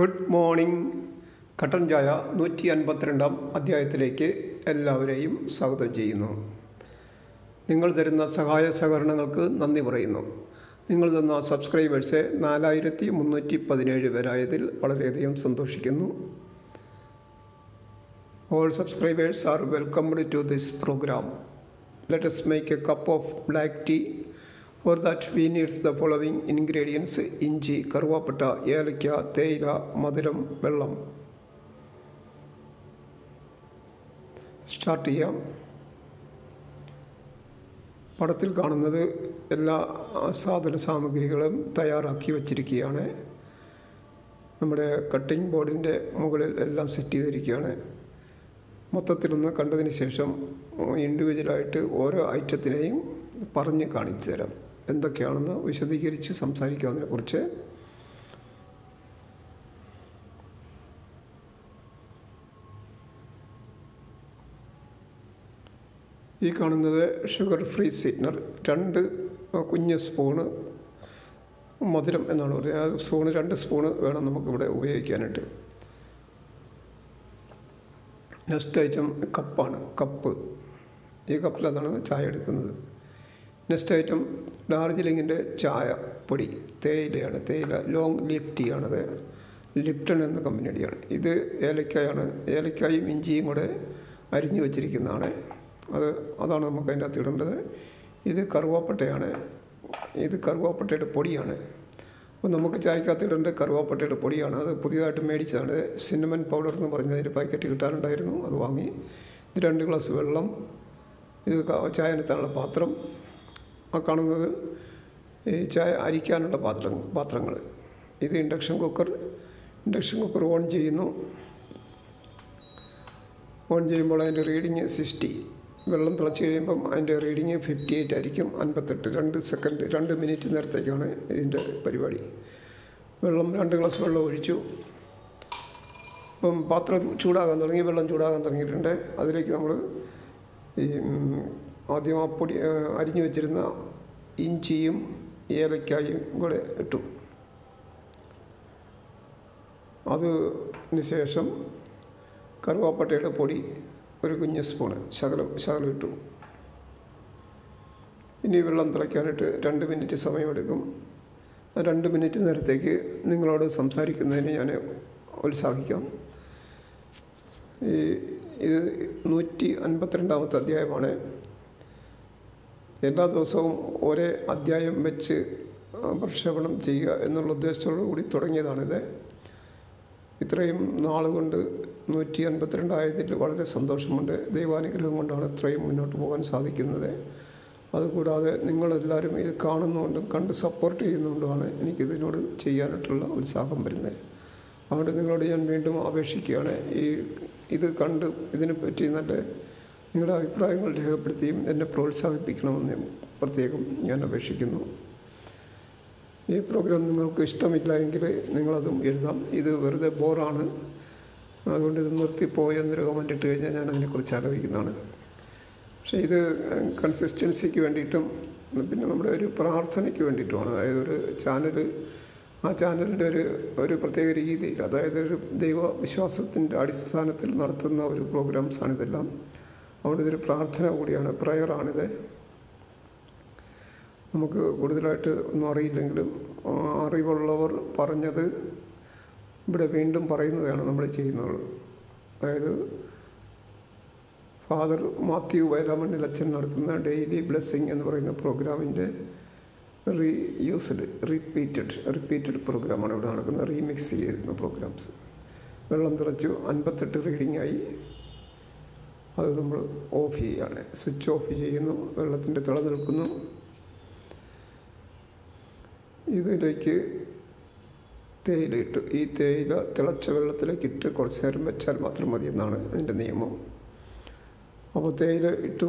good morning കട്ടൻ ചായ നൂറ്റി അൻപത്തിരണ്ടാം അധ്യായത്തിലേക്ക് എല്ലാവരെയും സ്വാഗതം ചെയ്യുന്നു നിങ്ങൾ തരുന്ന സഹായ സഹകരണങ്ങൾക്ക് നന്ദി പറയുന്നു നിങ്ങൾ തന്ന സബ്സ്ക്രൈബേഴ്സ് നാലായിരത്തി മുന്നൂറ്റി പതിനേഴ് പേരായതിൽ വളരെയധികം സന്തോഷിക്കുന്നു all subscribers are welcomed to this programme let us make a cup of black tea for that we needs the following ingredients ഇഞ്ചി കറുവാപ്പട്ട ഏലയ്ക്ക തേയില മധുരം വെള്ളം സ്റ്റാർട്ട് ചെയ്യാം പടത്തിൽ കാണുന്നത് എല്ലാ സാധന സാമഗ്രികളും തയ്യാറാക്കി വച്ചിരിക്കുകയാണ് നമ്മുടെ കട്ടിംഗ് ബോർഡിൻ്റെ മുകളിൽ എല്ലാം സെറ്റ് ചെയ്തിരിക്കുകയാണ് മൊത്തത്തിലൊന്ന് കണ്ടതിന് ശേഷം ഇൻഡിവിജ്വലായിട്ട് ഓരോ ഐറ്റത്തിനെയും പറഞ്ഞ് കാണിച്ചു തരാം എന്തൊക്കെയാണെന്ന് വിശദീകരിച്ച് സംസാരിക്കാവുന്നതിനെ കുറിച്ച് ഈ കാണുന്നത് ഷുഗർ ഫ്രീ സ്വീറ്റ്നർ രണ്ട് കുഞ്ഞ് സ്പൂണ് മധുരം എന്നാണ് പറയുന്നത് ആ സ്പൂണ് രണ്ട് സ്പൂണ് വേണം നമുക്കിവിടെ ഉപയോഗിക്കാനായിട്ട് നെക്സ്റ്റ് ഐറ്റം കപ്പാണ് കപ്പ് ഈ കപ്പിലതാണ് ചായ എടുക്കുന്നത് നെക്സ്റ്റ് ഐറ്റം ഡാർജിലിങ്ങിൻ്റെ ചായ പൊടി തേയിലയാണ് തേയില ലോങ് ലീഫ് ടീ ആണത് ലിപ്റ്റൺ എന്ന കമ്പനിയുടെയാണ് ഇത് ഏലക്കായാണ് ഏലക്കായും ഇഞ്ചിയും കൂടെ അരിഞ്ഞു വച്ചിരിക്കുന്നതാണ് അത് അതാണ് നമുക്ക് അതിൻ്റെ അകത്ത് ഇടേണ്ടത് ഇത് കറുവാപ്പട്ടയാണ് ഇത് കറുവാപ്പട്ടയുടെ പൊടിയാണ് അപ്പോൾ നമുക്ക് ചായക്കകത്ത് ഇടേണ്ടത് കറുവാപ്പട്ടയുടെ പൊടിയാണ് അത് പുതിയതായിട്ട് മേടിച്ചതാണ് സിന്നമൻ പൗഡർ എന്ന് പറഞ്ഞതിൻ്റെ പാക്കറ്റ് കിട്ടാനുണ്ടായിരുന്നു അത് വാങ്ങി ഇത് രണ്ട് ഗ്ലാസ് വെള്ളം ഇത് ചായ അനത്താനുള്ള പാത്രം ആ കാണുന്നത് ഈ ചായ അരിക്കാനുള്ള പാത്രം പാത്രങ്ങൾ ഇത് induction cooker induction cooker on ചെയ്യുന്നു ഓൺ ചെയ്യുമ്പോൾ അതിൻ്റെ റീഡിങ് സിക്സ്റ്റി വെള്ളം തിളച്ച് കഴിയുമ്പം അതിൻ്റെ റീഡിങ് ഫിഫ്റ്റി എയ്റ്റ് ആയിരിക്കും അൻപത്തെട്ട് രണ്ട് സെക്കൻഡ് രണ്ട് മിനിറ്റ് നേരത്തേക്കാണ് ഇതിൻ്റെ പരിപാടി വെള്ളം രണ്ട് ഗ്ലാസ് വെള്ളം ഒഴിച്ചു ഇപ്പം പാത്രം ചൂടാകാൻ തുടങ്ങി വെള്ളം ചൂടാകാൻ തുടങ്ങിയിട്ടുണ്ട് അതിലേക്ക് നമ്മൾ ഈ ആദ്യം ആ പൊടി അരിഞ്ഞു വെച്ചിരുന്ന ഇഞ്ചിയും ഏലക്കായും കൂടെ ഇട്ടു അതിന് ശേഷം കറുവാപ്പട്ടയുടെ പൊടി ഒരു കുഞ്ഞ് സ്പൂണ് ശകലം ശകലം ഇട്ടു ഇനി വെള്ളം തിളയ്ക്കാനായിട്ട് രണ്ട് മിനിറ്റ് സമയമെടുക്കും രണ്ട് മിനിറ്റ് നേരത്തേക്ക് നിങ്ങളോട് സംസാരിക്കുന്നതിന് ഞാൻ ഉത്സാഹിക്കാം ഈ ഇത് നൂറ്റി അൻപത്തിരണ്ടാമത്തെ അധ്യായമാണ് എല്ലാ ദിവസവും ഒരേ അധ്യായം വെച്ച് പ്രക്ഷേപണം ചെയ്യുക എന്നുള്ള ഉദ്ദേശത്തോടു കൂടി തുടങ്ങിയതാണിത് ഇത്രയും നാളുകൊണ്ട് നൂറ്റി അൻപത്തിരണ്ടായതിൽ വളരെ സന്തോഷമുണ്ട് ദൈവാനുഗ്രഹം കൊണ്ടാണ് ഇത്രയും മുന്നോട്ട് പോകാൻ സാധിക്കുന്നത് അതുകൂടാതെ നിങ്ങളെല്ലാവരും ഇത് കാണുന്നതുകൊണ്ടും കണ്ട് സപ്പോർട്ട് ചെയ്യുന്നതുകൊണ്ടുമാണ് എനിക്കിതിനോട് ചെയ്യാനായിട്ടുള്ള ഉത്സാഹം വരുന്നത് അതുകൊണ്ട് നിങ്ങളോട് ഞാൻ വീണ്ടും അപേക്ഷിക്കുകയാണ് ഈ ഇത് കണ്ട് ഇതിനെപ്പറ്റി നല്ല നിങ്ങളുടെ അഭിപ്രായങ്ങൾ രേഖപ്പെടുത്തിയും എന്നെ പ്രോത്സാഹിപ്പിക്കണമെന്ന് പ്രത്യേകം ഞാൻ അപേക്ഷിക്കുന്നു ഈ പ്രോഗ്രാം നിങ്ങൾക്ക് ഇഷ്ടമില്ല എങ്കിൽ നിങ്ങളതും എഴുതാം ഇത് വെറുതെ ബോറാണ് അതുകൊണ്ട് ഇത് നിർത്തിപ്പോയി എന്നൊരു കമൻ്റ് ഇട്ട് കഴിഞ്ഞാൽ ഞാൻ അതിനെക്കുറിച്ച് ആലോചിക്കുന്നതാണ് പക്ഷേ ഇത് കൺസിസ്റ്റൻസിക്ക് വേണ്ടിയിട്ടും പിന്നെ നമ്മുടെ ഒരു പ്രാർത്ഥനയ്ക്ക് വേണ്ടിയിട്ടുമാണ് അതായത് ഒരു ചാനൽ ആ ചാനലിൻ്റെ ഒരു ഒരു പ്രത്യേക രീതിയിൽ അതായത് ഒരു ദൈവവിശ്വാസത്തിൻ്റെ അടിസ്ഥാനത്തിൽ നടത്തുന്ന ഒരു പ്രോഗ്രാംസാണ് ഇതെല്ലാം അതുകൊണ്ട് ഇതൊരു പ്രാർത്ഥന കൂടിയാണ് പ്രയറാണിത് നമുക്ക് കൂടുതലായിട്ട് ഒന്നും അറിയില്ലെങ്കിലും അറിവുള്ളവർ പറഞ്ഞത് ഇവിടെ വീണ്ടും പറയുന്നതാണ് നമ്മൾ ചെയ്യുന്നത് അതായത് ഫാദർ മാത്യു വയലാമണ്ണിൽ അച്ഛൻ നടത്തുന്ന ഡെയിലി ബ്ലെസ്സിങ് എന്ന് പറയുന്ന പ്രോഗ്രാമിൻ്റെ റീ യൂസ്ഡ് റിപ്പീറ്റഡ് റിപ്പീറ്റഡ് പ്രോഗ്രാമാണ് ഇവിടെ നടക്കുന്നത് റീമിക്സ് ചെയ്യുന്ന പ്രോഗ്രാംസ് വെള്ളം തിളച്ചു അൻപത്തെട്ട് റീഡിംഗ് ആയി അത് നമ്മൾ ഓഫ് ചെയ്യുകയാണ് സ്വിച്ച് ഓഫ് ചെയ്യുന്നു വെള്ളത്തിൻ്റെ തിള നിൽക്കുന്നു ഇതിലേക്ക് തേയില ഇട്ടു ഈ തേയില തിളച്ച വെള്ളത്തിലേക്ക് ഇട്ട് കുറച്ച് നേരം വെച്ചാൽ മാത്രം മതി എന്നാണ് അതിൻ്റെ നിയമം അപ്പോൾ തേയില ഇട്ടു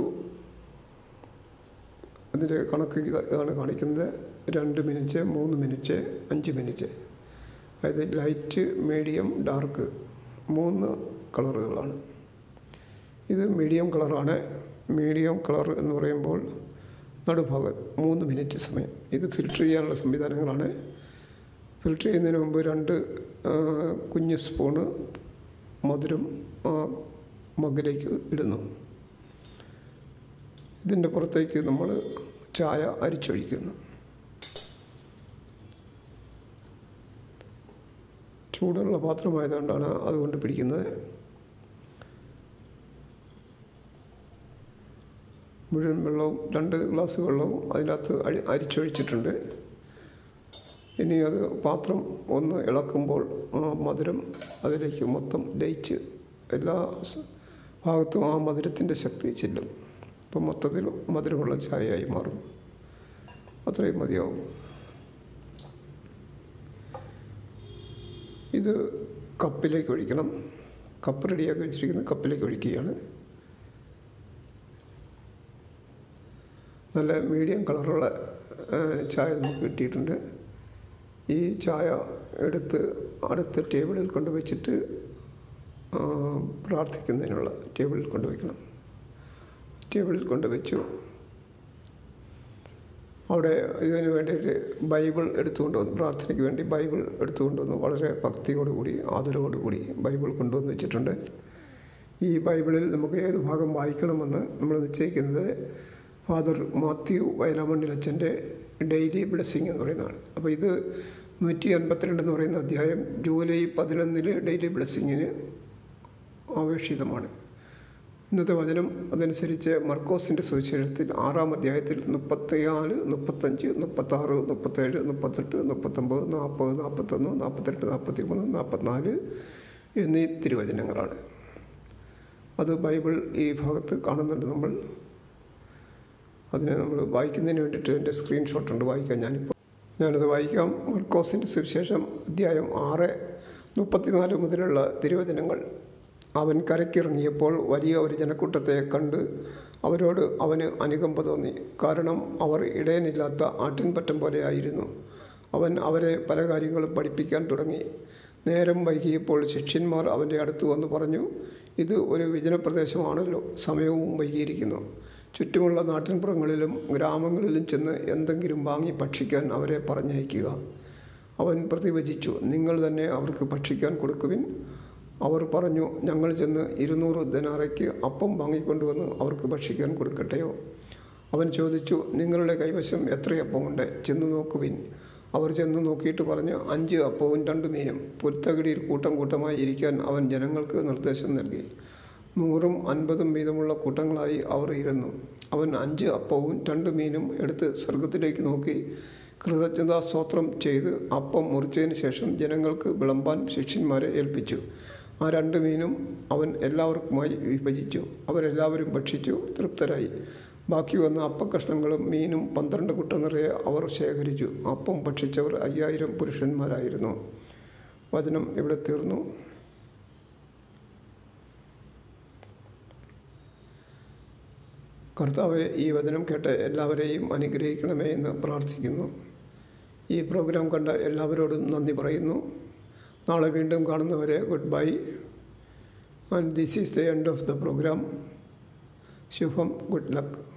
അതിൻ്റെ കണക്ക് ഇതാണ് കാണിക്കുന്നത് രണ്ട് മിനിറ്റ് മൂന്ന് മിനിറ്റ് അഞ്ച് മിനിറ്റ് അതായത് ലൈറ്റ് മീഡിയം ഡാർക്ക് മൂന്ന് കളറുകളാണ് ഇത് മീഡിയം കളറാണ് മീഡിയം കളർ എന്ന് പറയുമ്പോൾ നടുഭാഗം മൂന്ന് മിനിറ്റ് സമയം ഇത് ഫിൽറ്റർ ചെയ്യാനുള്ള സംവിധാനങ്ങളാണ് ഫിൽറ്റർ ചെയ്യുന്നതിന് മുമ്പ് രണ്ട് ആ, കുഞ്ഞ് സ്പൂണ് മധുരം ആ മഗ്ഗിലേക്ക് ഇടുന്നു ഇതിൻ്റെ പുറത്തേക്ക് നമ്മൾ ചായ അരിച്ചൊഴിക്കുന്നു ചൂടുള്ള പാത്രമായതുകൊണ്ടാണ് അതുകൊണ്ട് പിടിക്കുന്നത് മുഴുവൻ വെള്ളവും രണ്ട് ഗ്ലാസ് വെള്ളവും അതിനകത്ത് അരി അരിച്ചൊഴിച്ചിട്ടുണ്ട് ഇനി അത് പാത്രം ഒന്ന് ഇളക്കുമ്പോൾ ആ മധുരം അതിലേക്ക് മൊത്തം ലയിച്ച് എല്ലാ സ- ഭാഗത്തും ആ മധുരത്തിൻ്റെ ശക്തി ചെല്ലും അപ്പം മൊത്തത്തിൽ മധുരമുള്ള ചായയായി മാറും അത്രയും മതിയാവും ഇത് കപ്പിലേക്ക് ഒഴിക്കണം കപ്പ് റെഡിയാക്കി വെച്ചിരിക്കുന്ന കപ്പിലേക്ക് ഒഴിക്കുകയാണ് നല്ല മീഡിയം കളറുള്ള ആ, ചായ നമുക്ക് കിട്ടിയിട്ടുണ്ട് ഈ ചായ എടുത്ത് അടുത്ത ടേബിളിൽ കൊണ്ടുവച്ചിട്ട് ആ, പ്രാർത്ഥിക്കുന്നതിനുള്ള ടേബിളിൽ കൊണ്ടുവയ്ക്കണം ടേബിളിൽ കൊണ്ടുവച്ചു അവിടെ ഇതിന് വേണ്ടിയിട്ട് ബൈബിൾ എടുത്തുകൊണ്ട് വന്നു പ്രാർത്ഥനയ്ക്ക് വേണ്ടി ബൈബിൾ എടുത്തുകൊണ്ട് വന്നു വളരെ ഭക്തിയോടുകൂടി ആദരവോടുകൂടി ബൈബിൾ കൊണ്ടുവന്ന് വെച്ചിട്ടുണ്ട് ഈ ബൈബിളിൽ നമുക്ക് ഏത് ഭാഗം വായിക്കണമെന്ന് നമ്മൾ നിശ്ചയിക്കുന്നത് ഫാദർ മാത്യു വയലാമണ്ണിലച്ചൻ്റെ ഡെയിലി ബ്ലെസ്സിങ് എന്ന് പറയുന്നതാണ് അപ്പോൾ ഇത് നൂറ്റി അൻപത്തിരണ്ട് എന്ന് പറയുന്ന അധ്യായം ജൂലൈ പതിനൊന്നില് ഡെയിലി ബ്ലെസ്സിങ്ങിന് ആവേശിതമാണ് ഇന്നത്തെ വചനം അതനുസരിച്ച് മർക്കോസിൻ്റെ സുവിശേഷത്തിൽ ആറാം അധ്യായത്തിൽ മുപ്പത്തിനാല് മുപ്പത്തഞ്ച് മുപ്പത്താറ് മുപ്പത്തേഴ് മുപ്പത്തെട്ട് മുപ്പത്തൊമ്പത് നാൽപ്പത് നാൽപ്പത്തൊന്ന് നാൽപ്പത്തെട്ട് നാൽപ്പത്തി മൂന്ന് നാൽപ്പത്തിനാല് എന്നീ തിരുവചനങ്ങളാണ് അത് ബൈബിൾ ഈ ഭാഗത്ത് കാണുന്നുണ്ട് നമ്മൾ അതിനെ നമ്മൾ വായിക്കുന്നതിന് വേണ്ടിയിട്ട് എൻ്റെ സ്ക്രീൻഷോട്ട് ഉണ്ട് വായിക്കാം ഞാനിപ്പോൾ ഞാനത് വായിക്കാം മർക്കോസിൻ്റെ സുവിശേഷം അധ്യായം ആറ് മുപ്പത്തിനാല് മുതലുള്ള തിരുവചനങ്ങൾ അവൻ കരയ്ക്കിറങ്ങിയപ്പോൾ വലിയ ഒരു ജനക്കൂട്ടത്തെ കണ്ട് അവരോട് അവന് അനുകമ്പ തോന്നി കാരണം അവർ ഇടയനില്ലാത്ത ആട്ടിൻപറ്റം പോലെയായിരുന്നു അവൻ അവരെ പല കാര്യങ്ങളും പഠിപ്പിക്കാൻ തുടങ്ങി നേരം വൈകിയപ്പോൾ ശിഷ്യന്മാർ അവൻ്റെ അടുത്ത് വന്ന് പറഞ്ഞു ഇത് ഒരു വിജനപ്രദേശമാണല്ലോ സമയവും വൈകിയിരിക്കുന്നു ചുറ്റുമുള്ള നാട്ടിൻപുറങ്ങളിലും ഗ്രാമങ്ങളിലും ചെന്ന് എന്തെങ്കിലും വാങ്ങി ഭക്ഷിക്കാൻ അവരെ പറഞ്ഞയക്കുക അവൻ പ്രതിവചിച്ചു നിങ്ങൾ തന്നെ അവർക്ക് ഭക്ഷിക്കാൻ കൊടുക്കുവിൻ അവർ പറഞ്ഞു ഞങ്ങൾ ചെന്ന് ഇരുന്നൂറ് ദനാറയ്ക്ക് അപ്പം വാങ്ങിക്കൊണ്ടുവന്ന് അവർക്ക് ഭക്ഷിക്കാൻ കൊടുക്കട്ടെയോ അവൻ ചോദിച്ചു നിങ്ങളുടെ കൈവശം എത്രയപ്പമുണ്ട് ചെന്ന് നോക്കുവിൻ അവർ ചെന്ന് നോക്കിയിട്ട് പറഞ്ഞ് അഞ്ച് അപ്പവും രണ്ട് മീനും പുൽത്തകിടിയിൽ കൂട്ടം കൂട്ടമായി ഇരിക്കാൻ അവൻ ജനങ്ങൾക്ക് നിർദ്ദേശം നൽകി നൂറും അൻപതും വീതമുള്ള കൂട്ടങ്ങളായി അവർ ഇരുന്നു അവൻ അഞ്ച് അപ്പവും രണ്ട് മീനും എടുത്ത് സ്വർഗത്തിലേക്ക് നോക്കി കൃതജ്ഞതാ സ്തോത്രം ചെയ്ത് അപ്പം മുറിച്ചതിന് ശേഷം ജനങ്ങൾക്ക് വിളമ്പാൻ ശിഷ്യന്മാരെ ഏൽപ്പിച്ചു ആ രണ്ട് മീനും അവൻ എല്ലാവർക്കുമായി വിഭജിച്ചു അവരെല്ലാവരും ഭക്ഷിച്ചു തൃപ്തരായി ബാക്കി വന്ന അപ്പക്കഷ്ണങ്ങളും മീനും പന്ത്രണ്ട് കുട്ട നിറയെ അവർ ശേഖരിച്ചു അപ്പം ഭക്ഷിച്ചവർ അയ്യായിരം പുരുഷന്മാരായിരുന്നു വചനം ഇവിടെ തീർന്നു കർത്താവെ ഈ വചനം കേട്ട് എല്ലാവരെയും അനുഗ്രഹിക്കണമേ എന്ന് പ്രാർത്ഥിക്കുന്നു ഈ പ്രോഗ്രാം കണ്ട എല്ലാവരോടും നന്ദി പറയുന്നു നാളെ വീണ്ടും കാണുന്നവരെ goodbye and this is the end of the programme ശുഭം ഗുഡ് ലക്ക്